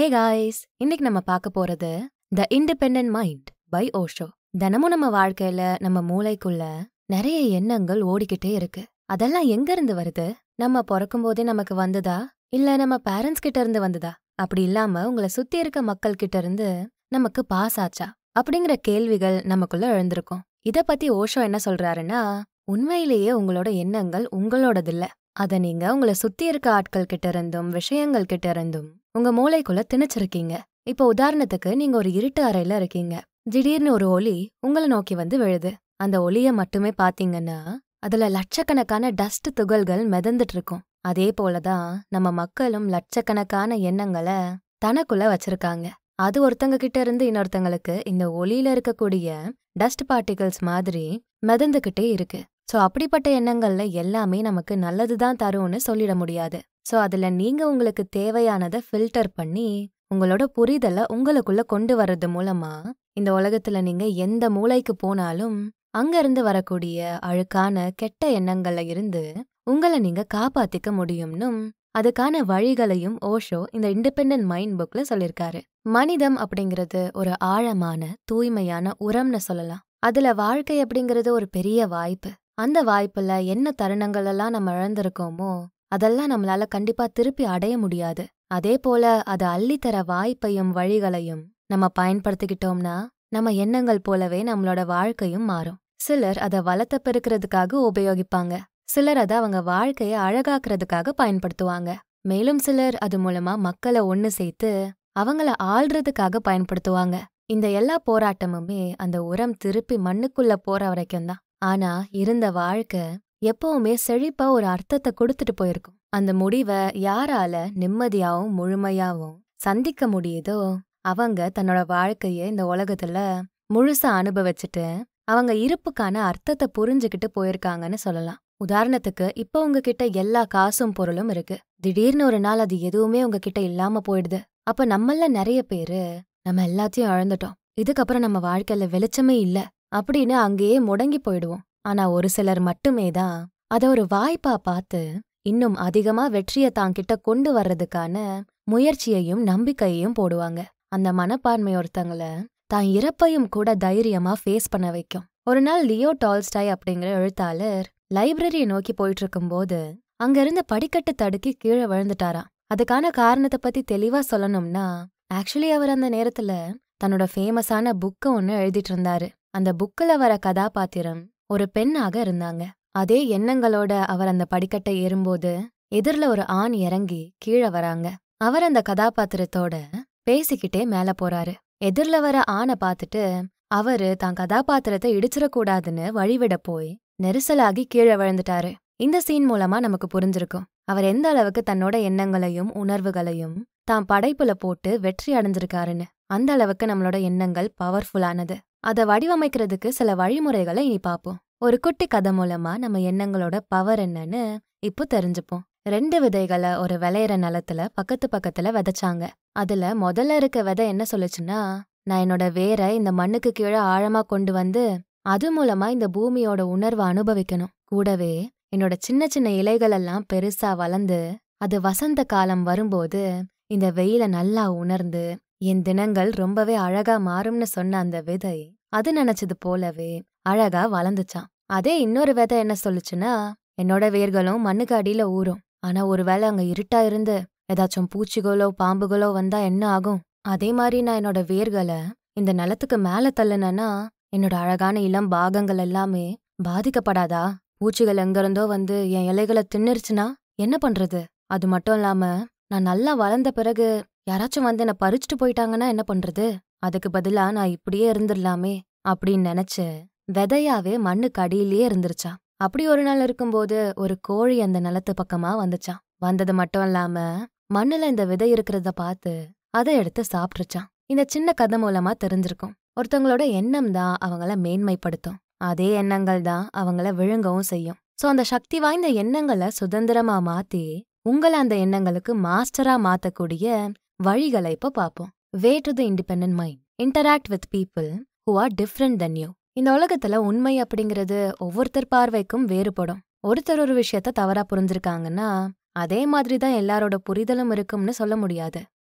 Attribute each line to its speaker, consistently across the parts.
Speaker 1: hey guys இன்னைக்கு நம்ம பார்க்க போறது the independent mind by Osho தினமும் நம்ம வாழ்க்கையில நம்ம மூளைக்குள்ள நிறைய எண்ணங்கள் ஓடிக்கிட்டே இருக்கு அதெல்லாம் எங்க இருந்து வருது நம்ம பிறக்கும் போதே நமக்கு வந்ததா இல்ல நம்ம பேரண்ட்ஸ் கிட்ட இருந்து வந்ததா அப்படி இல்லாம உங்களை சுத்தி இருக்க மக்கள் கிட்ட இருந்து நமக்கு பாஸ் ஆச்சா அப்படிங்கிற கேள்விகள் நமக்குள்ள எழுந்திருக்கும் இத பத்தி ஓஷோ என்ன சொல்றாருன்னா உண்மையிலேயே உங்களோட எண்ணங்கள் உங்களோடதில்ல அத நீங்க உங்களை சுத்தி இருக்க ஆட்கள் கிட்ட இருந்தும் விஷயங்கள் கிட்ட இருந்தும் உங்க மூளைக்குள்ள திணிச்சிருக்கீங்க இப்போ உதாரணத்துக்கு நீங்க ஒரு இருட்டு அறையில இருக்கீங்க திடீர்னு ஒரு ஒலி உங்களை நோக்கி வந்து விழுது அந்த ஒலிய மட்டுமே பாத்தீங்கன்னா அதுல லட்சக்கணக்கான டஸ்ட் துகள்கள் மிதந்துட்டு இருக்கும் அதே போலதான் நம்ம மக்களும் லட்சக்கணக்கான எண்ணங்களை தனக்குள்ள வச்சிருக்காங்க அது ஒருத்தங்க கிட்ட இருந்து இன்னொருத்தங்களுக்கு இந்த ஒலியில இருக்கக்கூடிய டஸ்ட் பார்ட்டிகல்ஸ் மாதிரி மிதந்துகிட்டே இருக்கு சோ அப்படிப்பட்ட எண்ணங்கள்ல எல்லாமே நமக்கு நல்லதுதான் தரும்னு சொல்லிட முடியாது சோ அதுல நீங்க உங்களுக்கு தேவையானதை ஃபில்டர் பண்ணி உங்களோட புரிதலை உங்களுக்குள்ள கொண்டு வர்றது மூலமா இந்த உலகத்துல நீங்க எந்த மூளைக்கு போனாலும் அங்க இருந்து வரக்கூடிய அழுக்கான கெட்ட எண்ணங்கள்ல இருந்து உங்களை நீங்க காப்பாத்திக்க முடியும்னும் அதுக்கான வழிகளையும் ஓஷோ இந்த இண்டிபெண்டன்ட் மைண்ட் புக்ல சொல்லிருக்காரு மனிதம் அப்படிங்கிறது ஒரு ஆழமான தூய்மையான உரம்னு சொல்லலாம் அதுல வாழ்க்கை அப்படிங்கிறது ஒரு பெரிய வாய்ப்பு அந்த வாய்ப்புல என்ன தருணங்கள் எல்லாம் நம்ம இழந்திருக்கோமோ அதெல்லாம் நம்மளால கண்டிப்பா திருப்பி அடைய முடியாது அதே போல அது அள்ளித்தர வாய்ப்பையும் வழிகளையும் நம்ம பயன்படுத்திக்கிட்டோம்னா நம்ம எண்ணங்கள் போலவே நம்மளோட வாழ்க்கையும் மாறும் சிலர் அதை வளர்த்த பெருக்கிறதுக்காக உபயோகிப்பாங்க சிலர் அதை அவங்க வாழ்க்கைய அழகாக்குறதுக்காக பயன்படுத்துவாங்க மேலும் சிலர் அது மூலமா மக்களை ஒண்ணு சேர்த்து அவங்கள ஆள்றதுக்காக பயன்படுத்துவாங்க இந்த எல்லா போராட்டமுமே அந்த உரம் திருப்பி மண்ணுக்குள்ள போற வரைக்கும் தான் ஆனா இருந்த வாழ்க்கை எப்பவுமே செழிப்பா ஒரு அர்த்தத்தை கொடுத்துட்டு போயிருக்கும் அந்த முடிவை யாரால நிம்மதியாவும் முழுமையாவும் சந்திக்க முடியுதோ அவங்க தன்னோட வாழ்க்கைய இந்த உலகத்துல முழுசா அனுபவிச்சுட்டு அவங்க இருப்புக்கான அர்த்தத்தை புரிஞ்சுக்கிட்டு போயிருக்காங்கன்னு சொல்லலாம் உதாரணத்துக்கு இப்போ உங்ககிட்ட எல்லா காசும் பொருளும் இருக்கு திடீர்னு ஒரு நாள் அது எதுவுமே உங்ககிட்ட இல்லாம போயிடுது அப்ப நம்மள நிறைய பேரு நம்ம எல்லாத்தையும் இழந்துட்டோம் இதுக்கப்புறம் நம்ம வாழ்க்கையில வெளிச்சமே இல்ல அப்படின்னு அங்கேயே முடங்கி போயிடுவோம் ஆனா ஒரு சிலர் மட்டுமே தான் அத ஒரு வாய்ப்பா பார்த்து இன்னும் அதிகமா வெற்றிய தாங்கிட்ட கொண்டு வர்றதுக்கான முயற்சியையும் நம்பிக்கையையும் போடுவாங்க அந்த மனப்பான்மை ஒருத்தங்கள தான் இறப்பையும் கூட தைரியமா ஃபேஸ் பண்ண வைக்கும் ஒரு நாள் லியோ டால்ஸ்டாய் அப்படிங்கிற எழுத்தாளர் லைப்ரரியை நோக்கி போயிட்டு இருக்கும்போது அங்க இருந்த படிக்கட்டு தடுக்கி கீழே விழுந்துட்டாராம் அதுக்கான காரணத்தை பத்தி தெளிவா சொல்லணும்னா ஆக்சுவலி அவர் அந்த நேரத்துல தன்னோட ஃபேமஸான புக்க ஒன்னு எழுதிட்டு இருந்தாரு அந்த புக்கில் வர கதாபாத்திரம் ஒரு பெண்ணாக இருந்தாங்க அதே எண்ணங்களோட அவர் அந்த படிக்கட்டை ஏறும்போது எதிரில ஒரு ஆண் இறங்கி கீழே வராங்க அவர் அந்த கதாபாத்திரத்தோட பேசிக்கிட்டே மேல போறாரு எதிரில வர ஆணை பார்த்துட்டு அவரு தான் கதாபாத்திரத்தை இடிச்சிடக்கூடாதுன்னு வழிவிட போய் நெரிசலாகி கீழே விழுந்துட்டாரு இந்த சீன் மூலமா நமக்கு புரிஞ்சிருக்கும் அவர் எந்த அளவுக்கு தன்னோட எண்ணங்களையும் உணர்வுகளையும் தான் படைப்புல போட்டு வெற்றி அடைஞ்சிருக்காருன்னு அந்த அளவுக்கு நம்மளோட எண்ணங்கள் பவர்ஃபுல்லானது அதை வடிவமைக்கிறதுக்கு சில வழிமுறைகளை இனி பார்ப்போம் ஒரு குட்டி கதை மூலமா நம்ம எண்ணங்களோட பவர் என்னன்னு இப்போ தெரிஞ்சுப்போம் ரெண்டு விதைகளை ஒரு விளையிற நிலத்துல பக்கத்து பக்கத்துல விதைச்சாங்க அதுல முதல்ல இருக்க விதை என்ன சொல்லுச்சுன்னா நான் என்னோட வேரை இந்த மண்ணுக்கு கீழே ஆழமா கொண்டு வந்து அது மூலமா இந்த பூமியோட உணர்வை அனுபவிக்கணும் கூடவே என்னோட சின்ன சின்ன இலைகள் எல்லாம் பெருசா வளர்ந்து அது வசந்த காலம் வரும்போது இந்த வெயில நல்லா உணர்ந்து என் தினங்கள் ரொம்பவே அழகா மாறும்னு சொன்ன அந்த விதை அது நினைச்சது போலவே அழகா வளர்ந்துச்சான் அதே இன்னொரு விதை என்ன சொல்லுச்சுன்னா என்னோட வேர்களும் மண்ணுக்கு அடியில ஊறும் ஆனா ஒருவேளை அங்க இருட்டா இருந்து ஏதாச்சும் பூச்சிகளோ பாம்புகளோ வந்தா என்ன ஆகும் அதே மாதிரி நான் என்னோட வேர்களை இந்த நிலத்துக்கு மேல தள்ளுனேன்னா என்னோட அழகான இளம் பாகங்கள் எல்லாமே பாதிக்கப்படாதா பூச்சிகள் எங்கிருந்தோ வந்து என் இலைகளை தின்னுருச்சுன்னா என்ன பண்றது அது மட்டும் இல்லாம நான் நல்லா வளர்ந்த பிறகு யாராச்சும் வந்து என்ன பறிச்சுட்டு போயிட்டாங்கன்னா என்ன பண்றது அதுக்கு பதிலா நான் இப்படியே இருந்துடலாமே அப்படின்னு நினைச்சு விதையாவே மண்ணுக்கு அடியிலேயே இருந்துருச்சான் அப்படி ஒரு நாள் இருக்கும்போது ஒரு கோழி அந்த நிலத்து பக்கமா வந்துச்சான் வந்தது மட்டும் இல்லாம மண்ணுல இந்த விதை இருக்கிறத பார்த்து அதை எடுத்து சாப்பிட்டுருச்சான் இந்த சின்ன கதை மூலமா தெரிஞ்சிருக்கும் ஒருத்தவங்களோட எண்ணம் தான் அவங்கள மேன்மைப்படுத்தும் அதே எண்ணங்கள் தான் அவங்கள விழுங்கவும் செய்யும் சோ அந்த சக்தி வாய்ந்த எண்ணங்களை சுதந்திரமா மாத்தி உங்களை அந்த எண்ணங்களுக்கு மாஸ்டரா மாத்தக்கூடிய வழிகளை இப்ப பார்ப்போம் way to the independent mind interact with people who are different than you இந்த உலகத்துல உண்மை அப்படிங்கிறது ஒவ்வொருத்தர் பார்வைக்கும் வேறுபடும் ஒருத்தர் ஒரு விஷயத்த தவறா புரிஞ்சிருக்காங்கன்னா அதே மாதிரி தான் எல்லாரோட புரிதலும் இருக்கும்னு சொல்ல முடியாது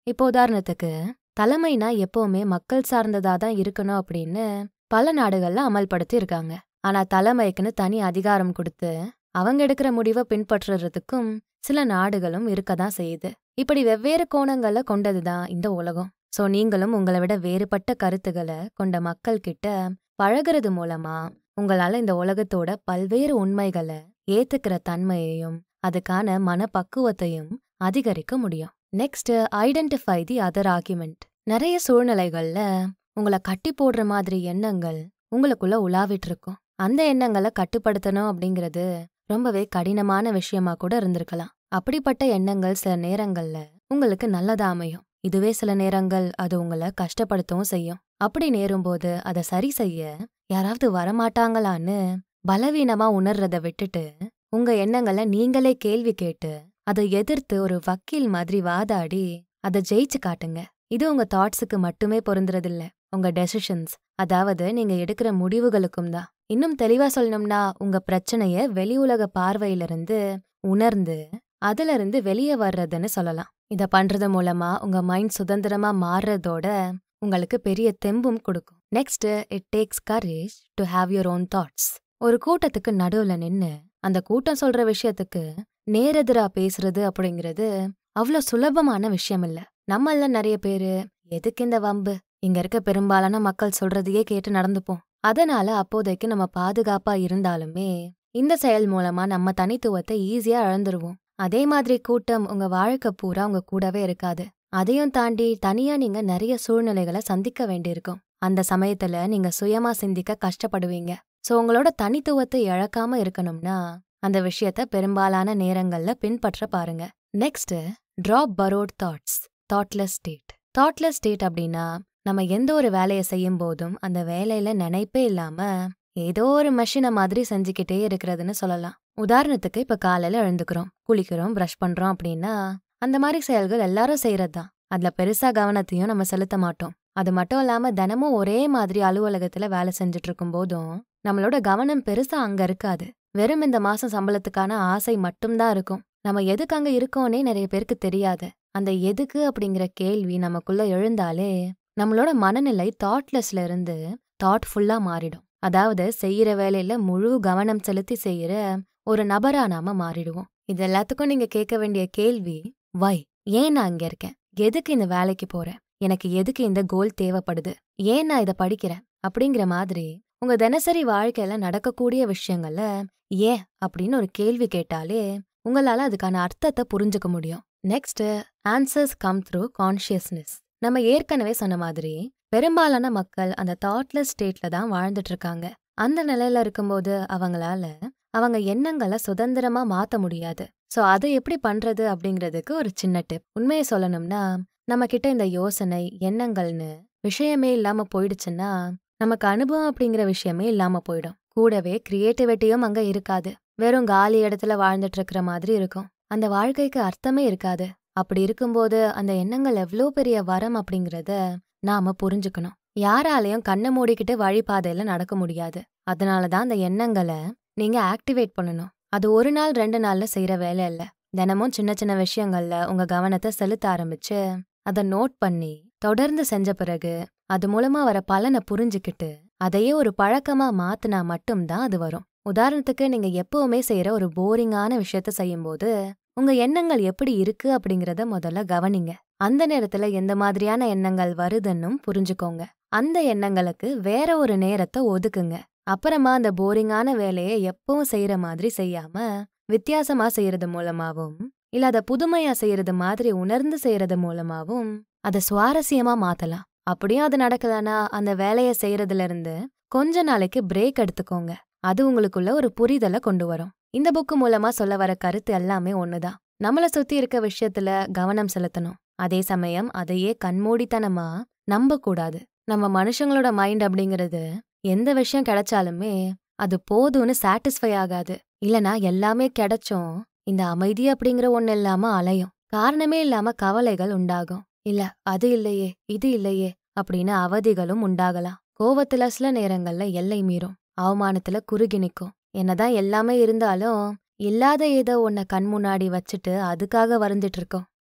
Speaker 1: இப்போ உதாரணத்துக்கு தலைமைனா எப்பவுமே மக்கள் சார்ந்ததா தான் இருக்கணும் அப்படின்னு பல நாடுகள்ல அமல்படுத்தி இருக்காங்க ஆனா தலைமைக்குன்னு தனி அதிகாரம் கொடுத்து அவங்க எடுக்கிற முடிவை பின்பற்றுறதுக்கும் சில நாடுகளும் இருக்கதான் செய்யுது இப்படி வெவ்வேறு கோணங்களை கொண்டதுதான் இந்த உலகம் சோ நீங்களும் உங்களை விட வேறுபட்ட கருத்துக்களை கொண்ட மக்கள் கிட்ட பழகுறது மூலமா உங்களால இந்த உலகத்தோட பல்வேறு உண்மைகளை ஏத்துக்கிற தன்மையையும் அதுக்கான மனப்பக்குவத்தையும் அதிகரிக்க முடியும் next identify the other argument நிறைய சூழ்நிலைகள்ல உங்களை கட்டி போடுற மாதிரி எண்ணங்கள் உங்களுக்குள்ள உலாவிட்டு இருக்கும் அந்த எண்ணங்களை கட்டுப்படுத்தணும் அப்படிங்கிறது ரொம்பவே கடினமான விஷயமா கூட இருந்திருக்கலாம் அப்படிப்பட்ட எண்ணங்கள் சில நேரங்கள்ல உங்களுக்கு நல்லதா அமையும் இதுவே சில நேரங்கள் அது உங்களை கஷ்டப்படுத்தவும் செய்யும் அப்படி நேரும்போது அதை சரி செய்ய யாராவது வரமாட்டாங்களான்னு பலவீனமா உணர்றத விட்டுட்டு உங்க எண்ணங்களை நீங்களே கேள்வி கேட்டு அதை எதிர்த்து ஒரு வக்கீல் மாதிரி வாதாடி அதை ஜெயிச்சு காட்டுங்க இது உங்க தாட்ஸுக்கு மட்டுமே பொருந்துறதில்ல உங்க டெசிஷன்ஸ் அதாவது நீங்க எடுக்கிற முடிவுகளுக்கும் தான் இன்னும் தெளிவா சொல்லணும்னா உங்க பிரச்சனைய வெளி உலக பார்வையிலிருந்து உணர்ந்து அதுல இருந்து வெளியே வர்றதுன்னு சொல்லலாம் இத பண்றது மூலமா உங்க மைண்ட் சுதந்திரமா மாறுறதோட உங்களுக்கு பெரிய தெம்பும் கொடுக்கும் next it takes courage to have your own thoughts ஒரு கூட்டத்துக்கு நடுவுல நின்னு அந்த கூட்டம் சொல்ற விஷயத்துக்கு நேரெதிரா பேசுறது அப்படிங்கிறது அவ்வளோ சுலபமான விஷயம் இல்ல நம்மள நிறைய பேரு எதுக்கு இந்த வம்பு இங்க இருக்க பெரும்பாலான மக்கள் சொல்றதையே கேட்டு நடந்துப்போம் அதனால அப்போதைக்கு நம்ம பாதுகாப்பா இருந்தாலுமே இந்த செயல் மூலமா நம்ம தனித்துவத்தை ஈஸியா இழந்துருவோம் அதே மாதிரி கூட்டம் உங்க வாழ்க்கை பூரா உங்க கூடவே இருக்காது அதையும் தாண்டி தனியா நீங்க நிறைய சூழ்நிலைகளை சந்திக்க வேண்டியிருக்கும் அந்த சமயத்துல நீங்க சுயமா சிந்திக்க கஷ்டப்படுவீங்க சோ உங்களோட தனித்துவத்தை இழக்காம இருக்கணும்னா அந்த விஷயத்த பெரும்பாலான நேரங்கள்ல பின்பற்ற பாருங்க next drop parrot thoughts thoughtless state thoughtless state அப்படின்னா நம்ம எந்த ஒரு வேலையை செய்யும் போதும் அந்த வேலையில நினைப்பே இல்லாம ஏதோ ஒரு மெஷினை மாதிரி செஞ்சுக்கிட்டே இருக்கிறதுன்னு சொல்லலாம் உதாரணத்துக்கு இப்ப காலையில எழுந்துக்கிறோம் குளிக்கிறோம் ப்ரஷ் பண்றோம் அப்படின்னா அந்த மாதிரி செயல்கள் எல்லாரும் செய்யறது தான் அதுல பெருசா கவனத்தையும் நம்ம செலுத்த மாட்டோம் அது மட்டும் இல்லாம தினமும் ஒரே மாதிரி அலுவலகத்துல வேலை செஞ்சுட்டு இருக்கும் போதும் நம்மளோட கவனம் பெருசா அங்க இருக்காது வெறும் இந்த மாசம் சம்பளத்துக்கான ஆசை மட்டும்தான் இருக்கும் நம்ம எதுக்கு அங்க இருக்கோன்னே நிறைய பேருக்கு தெரியாது அந்த எதுக்கு அப்படிங்கிற கேள்வி நமக்குள்ள எழுந்தாலே நம்மளோட மனநிலை தாட்லெஸ்ல இருந்து தாட்ஃபுல்லா மாறிடும் அதாவது செய்யற வேலையில முழு கவனம் செலுத்தி செய்யற ஒரு நபரா நாம மாறிடுவோம் இது எல்லாத்துக்கும் நீங்க கேட்க வேண்டிய கேள்வி வை ஏன் நான் இங்க இருக்கேன் எதுக்கு இந்த வேலைக்கு போறேன் எனக்கு எதுக்கு இந்த கோல் தேவைப்படுது ஏன் நான் இதை படிக்கிறேன் அப்படிங்கிற மாதிரி உங்க தினசரி வாழ்க்கையில நடக்கக்கூடிய விஷயங்கள்ல ஏன் அப்படின்னு ஒரு கேள்வி கேட்டாலே உங்களால அதுக்கான அர்த்தத்தை புரிஞ்சுக்க முடியும் next answers come through consciousness நம்ம ஏற்கனவே சொன்ன மாதிரி பெரும்பாலான மக்கள் அந்த தாட்லெஸ் ஸ்டேட்ல தான் வாழ்ந்துட்டு இருக்காங்க அந்த நிலையில இருக்கும்போது அவங்களால அவங்க எண்ணங்களை சுதந்திரமா மாத்த முடியாது சோ அதை எப்படி பண்றது அப்படிங்கிறதுக்கு ஒரு சின்ன டிப் உண்மையை சொல்லணும்னா நம்ம கிட்ட இந்த யோசனை எண்ணங்கள்னு விஷயமே இல்லாம போயிடுச்சுன்னா நமக்கு அனுபவம் அப்படிங்கிற விஷயமே இல்லாம போயிடும் கூடவே கிரியேட்டிவிட்டியும் அங்க இருக்காது வெறும் காலி இடத்துல வாழ்ந்துட்டு இருக்கிற மாதிரி இருக்கும் அந்த வாழ்க்கைக்கு அர்த்தமே இருக்காது அப்படி இருக்கும்போது அந்த எண்ணங்கள் எவ்வளோ பெரிய வரம் அப்படிங்கிறத நாம புரிஞ்சுக்கணும் யாராலையும் கண்ணை மூடிக்கிட்டு வழிபாதையில நடக்க முடியாது அதனாலதான் அந்த எண்ணங்களை நீங்க ஆக்டிவேட் பண்ணணும் அது ஒரு நாள் ரெண்டு நாள்ல செய்யற வேலை இல்ல தினமும் சின்ன சின்ன விஷயங்கள்ல உங்க கவனத்தை செலுத்த ஆரம்பிச்சு அதை நோட் பண்ணி தொடர்ந்து செஞ்ச பிறகு அது மூலமா வர பலனை புரிஞ்சுக்கிட்டு அதையே ஒரு பழக்கமா மாத்துனா மட்டும்தான் அது வரும் உதாரணத்துக்கு நீங்க எப்பவுமே செய்யற ஒரு போரிங்கான விஷயத்த செய்யும்போது உங்க எண்ணங்கள் எப்படி இருக்கு அப்படிங்கறத முதல்ல கவனிங்க அந்த நேரத்துல எந்த மாதிரியான எண்ணங்கள் வருதுன்னும் புரிஞ்சுக்கோங்க அந்த எண்ணங்களுக்கு வேற ஒரு நேரத்தை ஒதுக்குங்க அப்புறமா அந்த போரிங்கான வேலையை எப்பவும் செய்யற மாதிரி செய்யாம வித்தியாசமா செய்யறது மூலமாவும் இல்ல அத புதுமையா செய்யறது மாதிரி உணர்ந்து செய்யறது மூலமாவும் அத சுவாரஸ்யமா மாத்தலாம் அப்படியும் அது நடக்கலனா அந்த வேலையை செய்யறதுல இருந்து கொஞ்ச நாளைக்கு பிரேக் எடுத்துக்கோங்க அது உங்களுக்குள்ள ஒரு புரிதலை கொண்டு வரும் இந்த புக்கு மூலமா சொல்ல வர கருத்து எல்லாமே ஒண்ணுதான் நம்மள சுத்தி இருக்க விஷயத்துல கவனம் செலுத்தணும் அதே சமயம் அதையே கண்மூடித்தனமா நம்ப கூடாது நம்ம மனுஷங்களோட மைண்ட் அப்படிங்கிறது எந்த விஷயம் கிடைச்சாலுமே அது போதும்னு சாட்டிஸ்ஃபை ஆகாது இல்லனா எல்லாமே கிடைச்சும் இந்த அமைதி அப்படிங்கிற ஒண்ணு இல்லாம அலையும் காரணமே இல்லாம கவலைகள் உண்டாகும் இல்ல அது இல்லையே இது இல்லையே அப்படின்னு அவதிகளும் உண்டாகலாம் கோவத்துல சில நேரங்கள்ல எல்லை மீறும் அவமானத்துல குறுகி நிக்கும் என்னதான் எல்லாமே இருந்தாலும் இல்லாத ஏதோ ஒன்ன கண் முன்னாடி வச்சுட்டு அதுக்காக வருந்துட்டு இருக்கோம்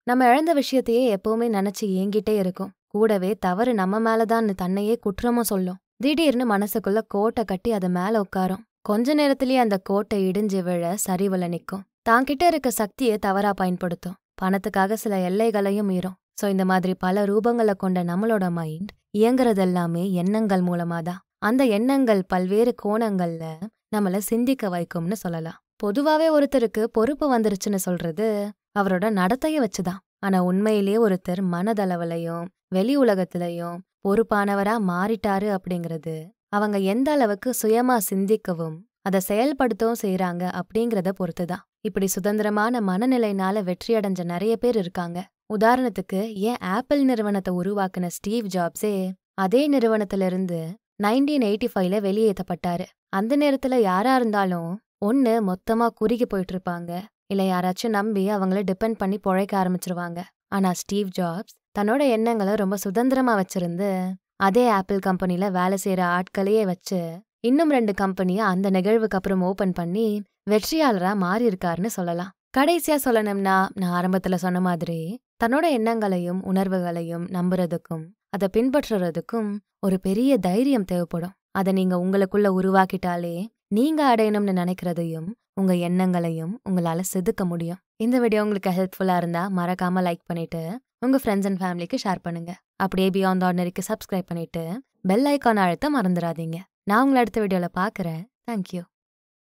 Speaker 1: நம்ம இழந்த விஷயத்தையே எப்பவுமே நினைச்சு ஏங்கிட்டே இருக்கும் கூடவே தவறு நம்ம மேலதான் தன்னையே குற்றமும் சொல்லும் திடீர்னு மனசுக்குள்ள கோட்டை கட்டி அது மேல உட்காரும் கொஞ்ச நேரத்திலேயே அந்த கோட்டை இடிஞ்சு விழ சரிவுல நிக்கும் தான்கிட்ட இருக்க சக்தியை தவறா பயன்படுத்தும் பணத்துக்காக சில எல்லைகளையும் மீறும் சோ இந்த மாதிரி பல ரூபங்களை கொண்ட நம்மளோட மைண்ட் இயங்குறது எல்லாமே எண்ணங்கள் மூலமா தான் அந்த எண்ணங்கள் பல்வேறு கோணங்கள்ல நம்மள சிந்திக்க வைக்கும்னு சொல்லலாம் பொதுவாவே ஒருத்தருக்கு பொறுப்பு வந்துருச்சுன்னு சொல்றது அவரோட நடத்தைய வச்சுதான் ஆனா உண்மையிலேயே ஒருத்தர் மனதளவுலையும் வெளி உலகத்திலையும் பொறுப்பானவரா மாறிட்டாரு அப்படிங்கிறது அவங்க எந்த அளவுக்கு சுயமா சிந்திக்கவும் அதை செயல்படுத்தவும் செய்யறாங்க அப்படிங்கிறத பொறுத்துதான் இப்படி சுதந்திரமான மனநிலைனால வெற்றியடைஞ்ச நிறைய பேர் இருக்காங்க உதாரணத்துக்கு ஏன் ஆப்பிள் நிறுவனத்தை உருவாக்குன ஸ்டீவ் ஜாப்ஸே அதே நிறுவனத்திலிருந்து நைன்டீன் எயிட்டி ஃபைவ்ல வெளியேற்றப்பட்டாரு அந்த நேரத்துல யாரா இருந்தாலும் ஒண்ணு மொத்தமா குறுகி போயிட்டு இருப்பாங்க இல்ல யாராச்சும் நம்பி அவங்கள டிபெண்ட் பண்ணி பொழைக்க ஆரம்பிச்சிருவாங்க ஆனா ஸ்டீவ் ஜாப்ஸ் தன்னோட எண்ணங்களை ரொம்ப சுதந்திரமா வச்சிருந்து அதே ஆப்பிள் கம்பெனில வேலை செய்யற ஆட்களையே வச்சு இன்னும் ரெண்டு கம்பெனியை அந்த நிகழ்வுக்கு அப்புறம் ஓபன் பண்ணி வெற்றியாளரா மாறி இருக்காருன்னு சொல்லலாம் கடைசியா சொல்லணும்னா நான் ஆரம்பத்துல சொன்ன மாதிரி தன்னோட எண்ணங்களையும் உணர்வுகளையும் நம்புறதுக்கும் அதை பின்பற்றுறதுக்கும் ஒரு பெரிய தைரியம் தேவைப்படும் அதை நீங்க உங்களுக்குள்ள உருவாக்கிட்டாலே நீங்க அடையணும்னு நினைக்கிறதையும் உங்க எண்ணங்களையும் உங்களால செதுக்க முடியும் இந்த வீடியோ உங்களுக்கு ஹெல்ப்ஃபுல்லா இருந்தா மறக்காம லைக் பண்ணிட்டு உங்க ஃப்ரெண்ட்ஸ் அண்ட் ஃபேமிலிக்கு ஷேர் பண்ணுங்க அப்படியே பியாண்ட் ஆர்டினரிக்கு சப்ஸ்கிரைப் பண்ணிட்டு பெல் ஐக்கான் அழுத்த மறந்துடாதீங்க நான் உங்களை அடுத்த வீடியோல பாக்குறேன் தேங்க்யூ